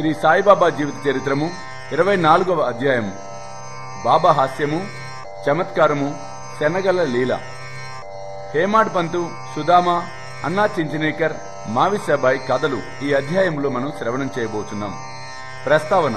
శ్రీ సాయిబాబా జీవిత చరిత్రము ఇరవై నాలుగవ అధ్యాయము బాబా హాస్యము చమత్కారము శనగల లీల హేమాడ్ పంతు సుధామ అన్నా చించినేకర్ మావిసాబాయ్ కథలు ఈ అధ్యాయంలో మనం శ్రవణం చేయబోతున్నాం ప్రస్తావన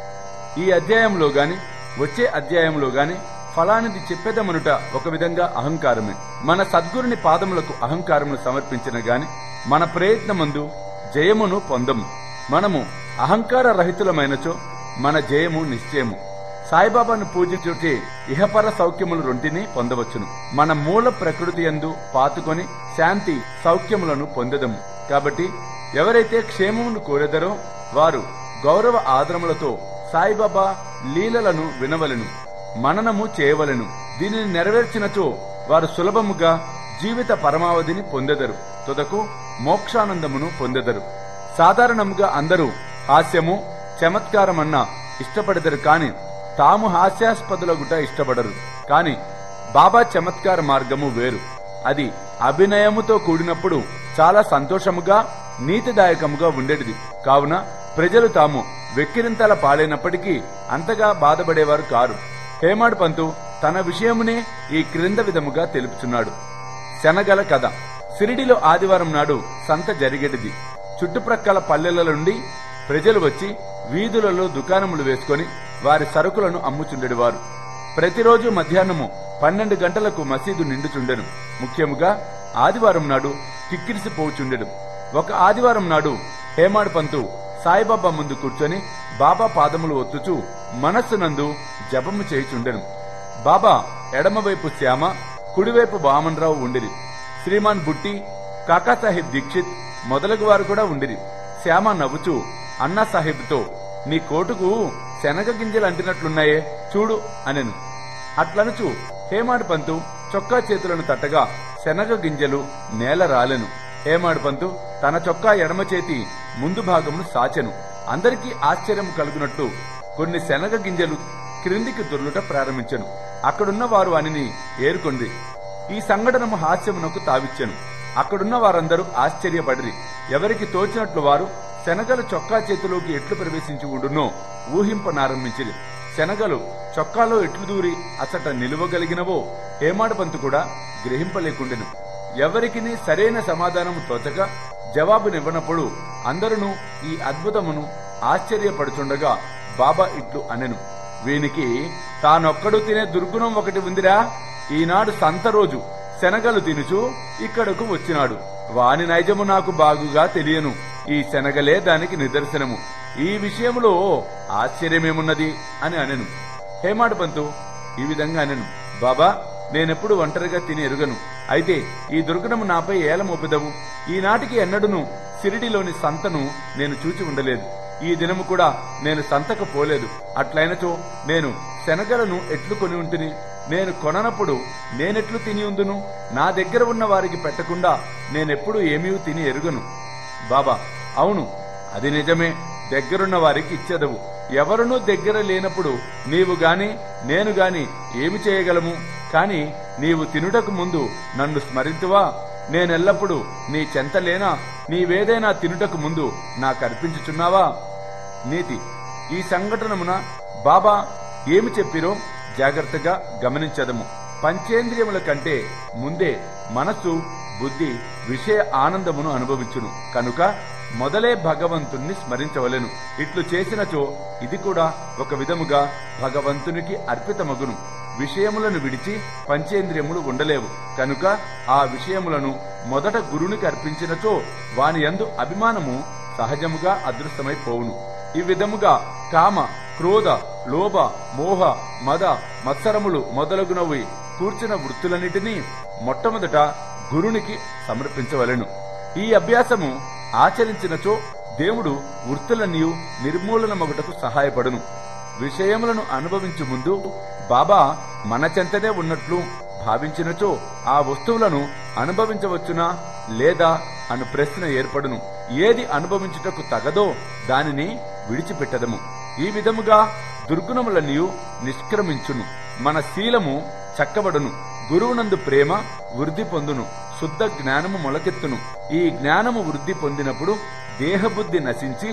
ఈ అధ్యాయంలో గాని వచ్చే అధ్యాయంలో గాని ఫలానిది చెప్పేదమనుట ఒక విధంగా అహంకారమే మన సద్గురుని పాదములకు అహంకారమును సమర్పించిన గాని మన ప్రయత్నమందు జయమును పొందము మనము అహంకార రహితులమైనచో మన జయము నిశ్చయము సాయిబాబాను పూజించుటే ఇహపర సౌఖ్యములు రెంటిని పొందవచ్చును మన మూల ప్రకృతి యందు పాతుకొని శాంతి సౌఖ్యములను పొందదము కాబట్టి ఎవరైతే క్షేమమును కోరెదరో వారు గౌరవ ఆదరములతో సాయిబాబా లీలలను వినవలెను మననము చేయవలెను దీనిని నెరవేర్చినచో వారు సులభముగా జీవిత పరమావధిని పొందెదరు తుదకు మోక్షానందమును పొందెదరు సాధారణముగా అందరూ హాస్యము చమత్కారమన్న ఇష్టపడెదరు కాని తాము హాస్యాస్పదులగుట ఇష్టపడరు కాని బాబా చమత్కార మార్గము వేరు అది అభినయముతో కూడినప్పుడు చాలా సంతోషముగా నీతిదాయకముగా ఉండేటిది కావున ప్రజలు తాము వెక్కిరింతల పాలైనప్పటికీ అంతగా బాధపడేవారు కారు హేమాడ్ పంతు తన విషయమునే ఈ క్రింద విధముగా తెలుపుచున్నాడు శనగల కథ సిరిడిలో ఆదివారం నాడు సంత జరిగేటిది చుట్టుప్రక్కల పల్లెల నుండి ప్రజలు వచ్చి వీధులలో దుకాణములు వేసుకొని వారి సరుకులను అమ్ముచుండెడివారు ప్రతిరోజు మధ్యాహ్నము పన్నెండు గంటలకు మసీదు నిండుచుండెను ముఖ్యముగా ఆదివారం నాడు కిక్కిరిసిపోచుండెను ఒక ఆదివారం నాడు హేమాడ్ పంతు సాయిబాబా ముందు కూర్చొని బాబా పాదములు ఒత్తుచూ మనస్సునందు జపము చేయుచుండెను బాబా ఎడమవైపు శ్యామ కుడివైపు వామన్రావు ఉండిరి శ్రీమాన్ బుట్టి కాకాసాహెబ్ దీక్షిత్ మొదలగు వారు కూడా ఉండిరి శ్యామ నవ్వుచూ అన్నా సాహెబ్తో నీ కోటుకు శనగ గింజలు అంటినట్లున్నాయే చూడు అనెను అట్లనుచు హేమాడ్ పంతు చొక్కా చేతులను తట్టగా శనగ గింజలు నేల రాలెను హేమాడ్ పంతు తన చొక్కా ఎడమ చేతి ముందు భాగమును సాచెను అందరికీ ఆశ్చర్యం కలుగునట్టు కొన్ని శనగ గింజలు క్రిందికి దొర్లుట ప్రారంభించెను అక్కడున్న వారు వానిని ఏరుకొంది ఈ సంఘటనము హాస్యమునకు తావిచ్చెను అక్కడున్న వారందరూ ఆశ్చర్యపడిరి ఎవరికి తోచినట్లు వారు శనగలు చొక్కా చేతిలోకి ఎట్లు ప్రవేశించి ఉండునో ఊహింపనారంభించిరి శనగలు చొక్కాలో ఎట్లు దూరి అచట నిలువగలిగినవో హేమాడపంతు కూడా గ్రహింపలేకుండెను ఎవరికిని సరైన సమాధానము తోచక జవాబునివ్వనప్పుడు అందరూ ఈ అద్భుతమును ఆశ్చర్యపడుచుండగా బాబా ఇట్లు అనెను వీనికి తానొక్కడు తినే దుర్గుణం ఒకటి ఉందిరా ఈనాడు సంత రోజు శనగలు తినుచు ఇక్కడకు వచ్చినాడు వాని నైజము నాకు బాగుగా తెలియను ఈ శనగలే దానికి నిదర్శనము ఈ విషయములో ఆశ్చర్యమేమున్నది అని అనెను హేమాడ్ పంతు ఈ విధంగా అనెను బాబా నేనెప్పుడు ఒంటరిగా తిని ఎరుగను అయితే ఈ దుర్గణము నాపై ఏల మోపెదవు ఈనాటికి ఎన్నడును సిరిడిలోని సంతను నేను చూచి ఉండలేదు ఈ దినము కూడా నేను సంతకు పోలేదు అట్లయినచో నేను శనగలను ఎట్లు కొని ఉంటిని నేను కొననప్పుడు నేనెట్లు తిని ఉందును నా దగ్గర ఉన్న వారికి పెట్టకుండా నేనెప్పుడు ఏమీ తిని ఎరుగను బాబా అవును అది నిజమే దగ్గరున్న వారికి ఇచ్చేదవు ఎవరునూ దగ్గర లేనప్పుడు నీవు గాని నేను గాని ఏమి చేయగలము కాని నీవు తినుటకు ముందు నన్ను స్మరింతువా నేనెల్లప్పుడు నీ చెంతలేనా నీవేదైనా తినుటకు ముందు నాకర్పించుచున్నావా నీతి ఈ సంఘటనమున బాబా ఏమి చెప్పిరో జాగ్రత్తగా గమనించదము పంచేంద్రియముల కంటే ముందే మనస్సు బుద్ధి విషయ ఆనందమును అనుభవించును కనుక మొదలే భగవంతుణ్ణి స్మరించవలెను ఇట్లు చేసినచో ఇది కూడా ఒక విధముగా భగవంతునికి అర్పితమగును విషయములను విడిచి పంచేంద్రియములు ఉండలేవు కనుక ఆ విషయములను మొదట గురునికి అర్పించినచో వాని యందు అభిమానము సహజముగా అదృష్టమైపోవును ఈ విధముగా కామ క్రోధ లోభ మోహ మద మత్సరములు మొదలగునవి కూర్చిన వృత్తులన్నిటినీ మొట్టమొదట గురునికి సమర్పించవలెను ఈ అభ్యాసము ఆచరించినచో దేవుడు వృత్తులన్నీ నిర్మూలనమగుటకు సహాయపడును విషయములను అనుభవించు ముందు బాబా మన చెంతనే ఉన్నట్లు భావించినచో ఆ వస్తువులను అనుభవించవచ్చునా లేదా అను ప్రశ్న ఏర్పడును ఏది అనుభవించుటకు తగదో దానిని విడిచిపెట్టదము ఈ విధముగా దుర్గుణములన్నీ నిష్క్రమించును మన శీలము చక్కబడును గురువునందు ప్రేమ వృద్ధి పొందును శుద్ధ జ్ఞానము మొలకెత్తును ఈ జ్ఞానము వృద్ధి పొందినప్పుడు దేహబుద్ధి నశించి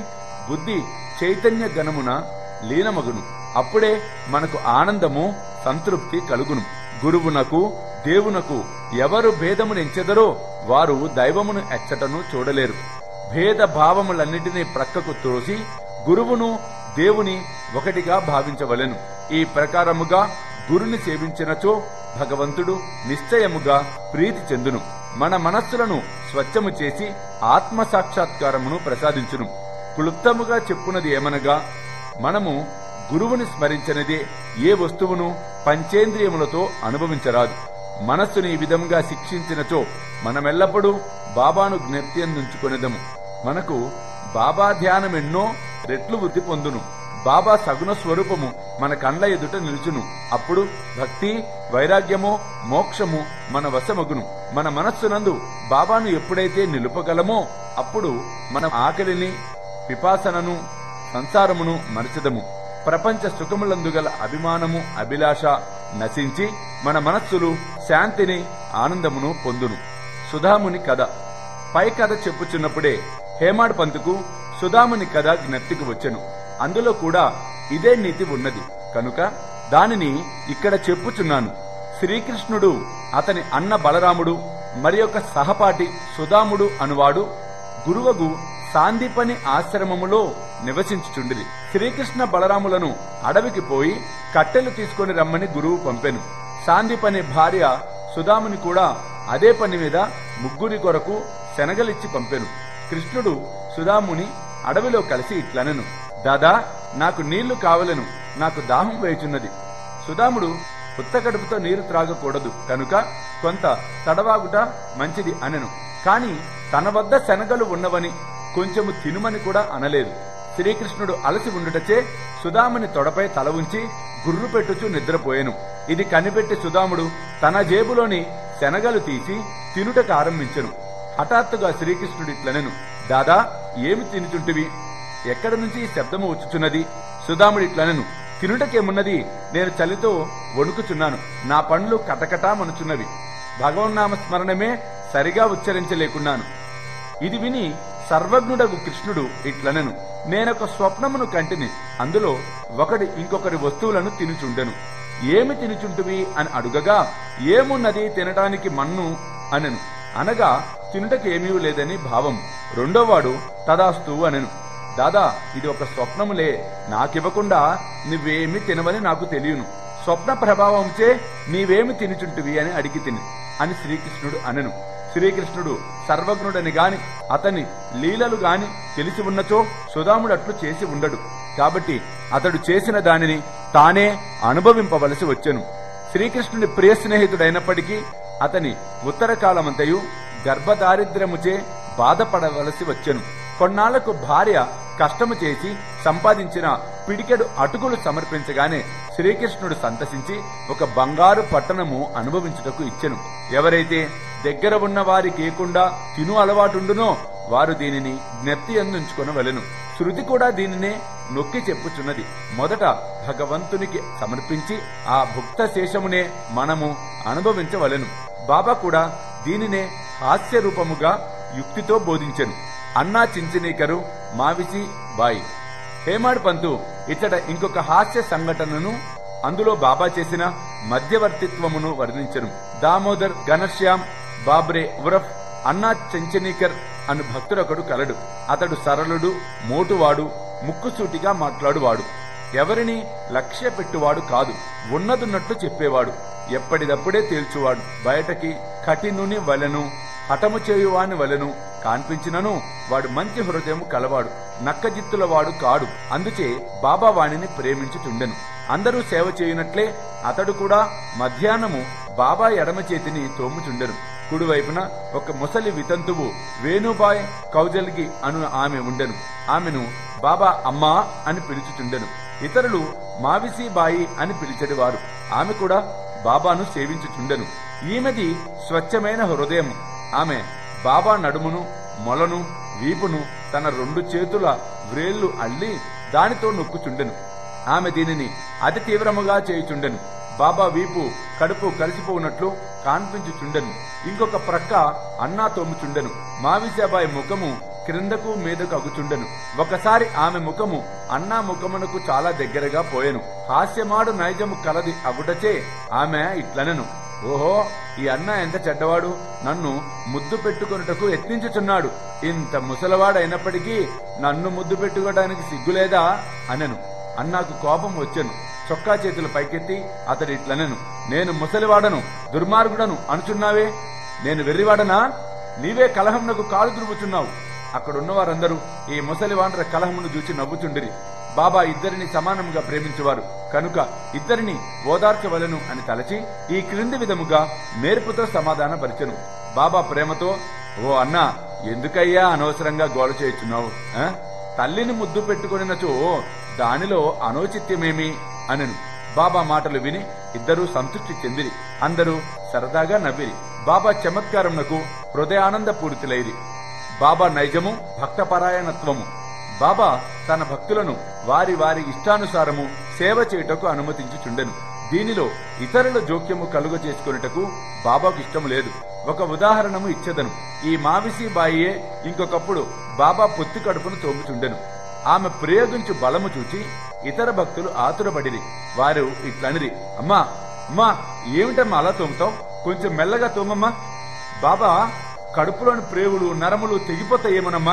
బుద్ధి చైతన్య గణమున లీనమగును అప్పుడే మనకు ఆనందము సంతృప్తి కలుగును గురువునకు దేవునకు ఎవరు భేదమునెంచెదరో వారు దైవమును ఎచ్చటను చూడలేరు భేద భావములన్నిటినీ ప్రక్కకు త్రోసి గురువును దేవుని ఒకటిగా భావించవలెను ఈ ప్రకారముగా గురుని సేవించినచో భగవంతుడు నిశ్చయముగా ప్రీతి చెందును మన మనస్సులను స్వచ్ఛము చేసి ఆత్మ సాక్షాత్కారమును ప్రసాదించును క్లుప్తముగా చెప్పున్నది ఏమనగా మనము గురువుని స్మరించనిదే ఏ వస్తువును పంచేంద్రియములతో అనుభవించరాదు మనస్సుని ఈ విధంగా శిక్షించినచో మనమెల్లప్పుడూ బాబాను జ్ఞప్తి అందించుకొనిదము మనకు బాబా ధ్యానం ఎన్నో రెట్లు వృద్ధి పొందును బాబా సగుణ స్వరూపము మన కండ్ల ఎదుట నిలుచును అప్పుడు భక్తి వైరాగ్యము మోక్షము మన వశమగును మన మనస్సునందు బాబాను ఎప్పుడైతే నిలుపగలమో అప్పుడు మన ఆకలిని పిపాసనను సంసారమును మరచదము ప్రపంచ సుఖములందుగల అభిమానము అభిలాష నశించి మన మనస్సులు శాంతిని ఆనందమును పొందును సుధాముని కథ పై కథ చెప్పుచున్నప్పుడే హేమాడ్ పంతుకు సుధాముని కథ జ్ఞప్తికి వచ్చెను అందులో కూడా ఇదే నీతి ఉన్నది కనుక దానిని ఇక్కడ చెప్పుచున్నాను శ్రీకృష్ణుడు అతని అన్న బలరాముడు మరి యొక్క సహపాఠి సుధాముడు అనువాడు గురువగు సాందీపని ఆశ్రమములో నివసించుచుండిరి శ్రీకృష్ణ బలరాములను అడవికి పోయి కట్టెలు తీసుకొని రమ్మని గురువు పంపెను సాందీపని భార్య సుధాముని కూడా అదే పని మీద ముగ్గురి కొరకు శనగలిచ్చి పంపెను కృష్ణుడు సుధాముని అడవిలో కలిసి ఇట్లనెను దాదా నాకు నీళ్లు కావలను నాకు దాహం వేయుచున్నది సుధాముడు ఉత్తకడుపుతో నీరు త్రాగకూడదు కనుక కొంత తడవాగుట మంచిది అనెను కాని తన వద్ద శనగలు ఉన్నవని కొంచెము తినుమని కూడా అనలేదు శ్రీకృష్ణుడు అలసి ఉండుటచే సుధాముని తొడపై తల ఉంచి గుర్రు పెట్టుచు నిద్రపోయెను ఇది కనిపెట్టి సుధాముడు తన జేబులోని శనగలు తీసి తినుటకు ఆరంభించెను హఠాత్తుగా శ్రీకృష్ణుడు ఇట్లనెను దాదా ఏమి తినుచుంటివి ఎక్కడి నుంచి ఈ శబ్దము వచ్చుచున్నది సుధాముడు ఇట్లనెను తినుటకేమున్నది నేను చలితో వణుకుచున్నాను నా పండ్లు కటకటామనుచున్నవి భగవన్నామ స్మరణమే సరిగా ఉచ్చరించలేకున్నాను ఇది విని సర్వజ్ఞుడగు కృష్ణుడు ఇట్లనెను నేనొక స్వప్నమును కంటిని అందులో ఒకటి ఇంకొకరి వస్తువులను తినుచుండెను ఏమి తినుచుంటువి అని అడుగగా ఏమున్నది తినటానికి మన్ను అనెను అనగా తినుటకేమీ లేదని భావం రెండోవాడు తదాస్తు అనెను దాదా ఇది ఒక స్వప్నములే నాకివ్వకుండా నువ్వేమి తినవని నాకు తెలియను స్వప్న ప్రభావంచే నీవేమి తినుచుంటివి అని అడిగి తిని అని శ్రీకృష్ణుడు అనెను శ్రీకృష్ణుడు సర్వజ్ఞుడని గాని అతని లీలలు గాని తెలిసి ఉన్నచో సుధాముడు అట్లు చేసి ఉండడు కాబట్టి అతడు చేసిన దానిని తానే అనుభవింపవలసి వచ్చెను శ్రీకృష్ణుని ప్రియ స్నేహితుడైనప్పటికీ అతని ఉత్తర కాలమంతయు గర్భదారిద్ర్యముచే బాధపడవలసి వచ్చెను కొన్నాళ్లకు భార్య కష్టము చేసి సంపాదించిన పిడికెడు అటుకులు సమర్పించగానే శ్రీకృష్ణుడు సంతసించి ఒక బంగారు పట్టణము అనుభవించుటకు ఇచ్చెను ఎవరైతే దగ్గర ఉన్న వారికి ఏకుండా తిను అలవాటుండునో వారు దీనిని జ్ఞప్తి అందించుకుని వెలను శృతి కూడా దీనినే నొక్కి చెప్పుచున్నది మొదట భగవంతునికి సమర్పించి ఆ భుక్త శేషమునే మనము అనుభవించవలెను బాబా కూడా దీనినే హాస్య రూపముగా యుక్తితో బోధించెను అన్నా చించినీకరు మావిసి బాయి హేమాడ్ పంతు ఇచ్చట ఇంకొక హాస్య సంఘటనను అందులో బాబా చేసిన మధ్యవర్తిత్వమును వర్ణించను దామోదర్ ఘనశ్యామ్ బాబ్రే ఉరఫ్ అన్నా చెంచనీకర్ అను భక్తుడొకడు కలడు అతడు సరళుడు మోటువాడు ముక్కుసూటిగా మాట్లాడువాడు ఎవరిని లక్ష్య పెట్టువాడు కాదు ఉన్నదున్నట్టు చెప్పేవాడు ఎప్పటిదప్పుడే తేల్చువాడు బయటకి కఠినుని వలెను హఠము చేయువాని వలెను కాన్పించినను వాడు మంచి హృదయం కలవాడు నక్కజిత్తుల వాడు కాడు అందుచే బాబా వాణిని ప్రేమించుచుండెను అందరూ సేవ చేయునట్లే అతడు కూడా మధ్యాహ్నము బాబా ఎడమ చేతిని తోముచుండెను కుడివైపున ఒక ముసలి వితంతువు వేణుబాయ్ కౌజల్గి అను ఆమె ఉండెను ఆమెను బాబా అమ్మా అని పిలుచుచుండెను ఇతరులు మావిసి బాయి అని పిలిచెడివారు ఆమె కూడా బాబాను సేవించుచుండెను ఈమెది స్వచ్ఛమైన హృదయం ఆమె బాబా నడుమును మొలను వీపును తన రెండు చేతుల వ్రేళ్లు అల్లి దానితో నొక్కుచుండెను ఆమె దీనిని అతి తీవ్రముగా చేయుచుండెను బాబా వీపు కడుపు కలిసిపోవునట్లు కాన్పించుచుండెను ఇంకొక ప్రక్క అన్నా తోముచుండెను మావిసాబాయి ముఖము క్రిందకు మీదకు అగుచుండెను ఒకసారి ఆమె ముఖము అన్నా ముఖమునకు చాలా దగ్గరగా పోయెను హాస్యమాడు నైజము కలది అగుటచే ఆమె ఇట్లనెను ఓహో ఈ అన్న ఎంత చెడ్డవాడు నన్ను ముద్దు పెట్టుకొనుటకు యత్నించుచున్నాడు ఇంత ముసలవాడైనప్పటికీ నన్ను ముద్దు పెట్టుకోవడానికి సిగ్గులేదా అనెను అన్నాకు కోపం వచ్చెను చొక్కా చేతులు పైకెత్తి అతడు ఇట్లనెను నేను ముసలివాడను దుర్మార్గుడను అనుచున్నావే నేను వెర్రివాడనా నీవే కలహమునకు కాలు దురుపుచున్నావు అక్కడున్న వారందరూ ఈ ముసలివాండ్ర కలహమును చూచి నవ్వుచుండిరి బాబా ఇద్దరిని సమానంగా ప్రేమించేవారు కనుక ఇద్దరిని ఓదార్చవలను అని తలచి ఈ క్రింది విధముగా మేర్పుతో సమాధానపరిచెను బాబా ప్రేమతో ఓ అన్నా ఎందుకయ్యా అనవసరంగా గోల చేయుచున్నావు ఆ? తల్లిని ముద్దు పెట్టుకొనినచో దానిలో అనౌచిత్యమేమి అనెను బాబా మాటలు విని ఇద్దరూ సంతృప్తి చెందిరి అందరూ సరదాగా నవ్విరి బాబా చమత్కారమునకు హృదయానంద పూరితులైరి బాబా నైజము భక్తపరాయణత్వము బాబా తన భక్తులను వారి వారి ఇష్టానుసారము సేవ చేయుటకు అనుమతించుచుండెను దీనిలో ఇతరుల జోక్యము కలుగ చేసుకున్నటకు బాబాకు ఇష్టం లేదు ఒక ఉదాహరణము ఇచ్చేదను ఈ మావిసి బాయియే ఇంకొకప్పుడు బాబా పొత్తి కడుపును తోముచుండెను ఆమె ప్రయోగించు బలము చూచి ఇతర భక్తులు ఆతురపడిరి వారు ఇట్లనిరి అమ్మా అమ్మా ఏమిటమ్మా అలా తోముతావు కొంచెం మెల్లగా తోమమ్మా బాబా కడుపులోని ప్రేగులు నరములు తెగిపోతాయేమోనమ్మా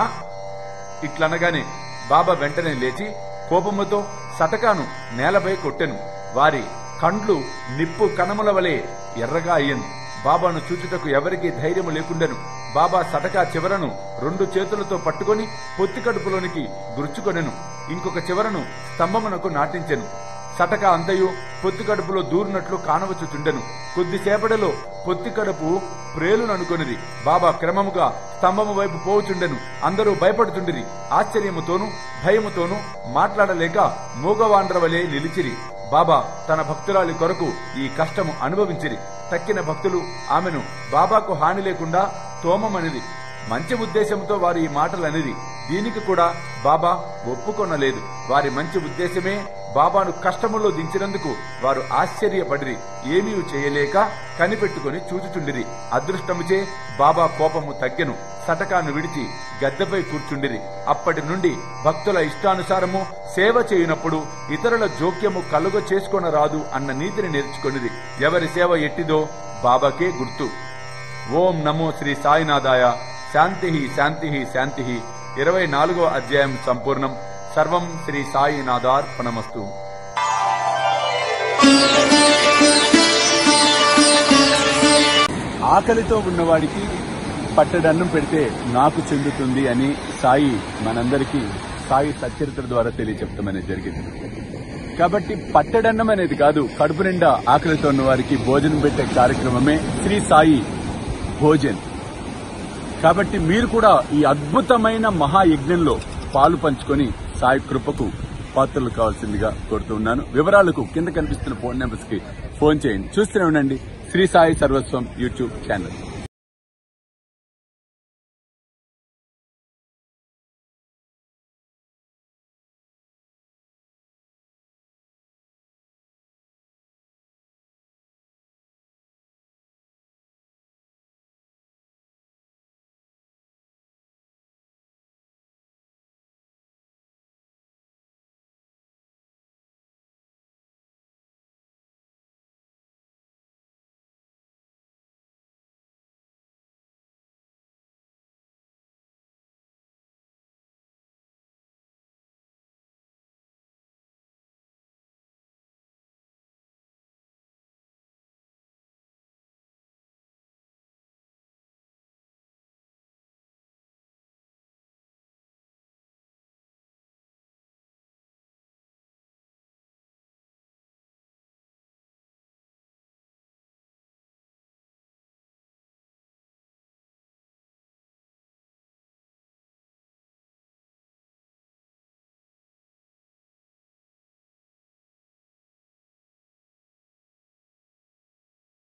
ఇట్లనగానే బాబా వెంటనే లేచి కోపముతో సటకాను నేలపై కొట్టెను వారి కండ్లు నిప్పు కణముల వలె ఎర్రగా అయ్యను బాబాను చూచుటకు ఎవరికీ ధైర్యము లేకుండెను బాబా సటకా చివరను రెండు చేతులతో పట్టుకొని పొత్తి కడుపులోనికి గురుచుకొనెను ఇంకొక చివరను స్తంభమునకు నాటించెను సటక అంతయు పొత్తి కడుపులో దూరినట్లు కానవచ్చుచుండెను కొద్దిసేపటిలో పొత్తి కడుపు ప్రేలుననుకొనిది బాబా క్రమముగా స్తంభము వైపు పోవుచుండెను అందరూ భయపడుచుండిరి ఆశ్చర్యముతోనూ భయముతోనూ మాట్లాడలేక మూగవాండ్రవలే నిలిచిరి బాబా తన భక్తురాలి కొరకు ఈ కష్టము అనుభవించిరి తక్కిన భక్తులు ఆమెను బాబాకు హాని లేకుండా తోమమనిది మంచి ఉద్దేశంతో వారు ఈ మాటలు అనిది దీనికి కూడా బాబా ఒప్పుకొనలేదు వారి మంచి ఉద్దేశమే బాబాను కష్టములో దించినందుకు వారు ఆశ్చర్యపడిరి ఏమీ చేయలేక కనిపెట్టుకుని చూచుచుండిరి అదృష్టముచే బాబా కోపము తగ్గెను సటకాను విడిచి గద్దెపై కూర్చుండిరి అప్పటి నుండి భక్తుల ఇష్టానుసారము సేవ చేయునప్పుడు ఇతరుల జోక్యము కలుగ చేసుకొనరాదు అన్న నీతిని నేర్చుకొనిది ఎవరి సేవ ఎట్టిదో బాబాకే గుర్తు ఓం నమో శ్రీ సాయినాథాయ శాంతి శాంతి శాంతి ఇరవై నాలుగో అధ్యాయం సంపూర్ణం సర్వం శ్రీ సాయినాథార్పణమస్తు ఆకలితో ఉన్నవాడికి పట్టడన్నం పెడితే నాకు చెందుతుంది అని సాయి మనందరికీ సాయి సచరిత్ర ద్వారా తెలియచెప్తామనేది జరిగింది కాబట్టి పట్టడన్నం అనేది కాదు కడుపు నిండా ఆకలితో ఉన్న వారికి భోజనం పెట్టే కార్యక్రమమే శ్రీ సాయి భోజన్ కాబట్టి మీరు కూడా ఈ అద్భుతమైన మహాయజ్ఞంలో పాలు పంచుకొని సాయి కృపకు పాత్రలు కావాల్సిందిగా కోరుతున్నాను వివరాలకు కింద కనిపిస్తున్న ఫోన్ నెంబర్స్ కి ఫోన్ చేయండి చూస్తూనే ఉండండి శ్రీ సాయి సర్వస్వం యూట్యూబ్ ఛానల్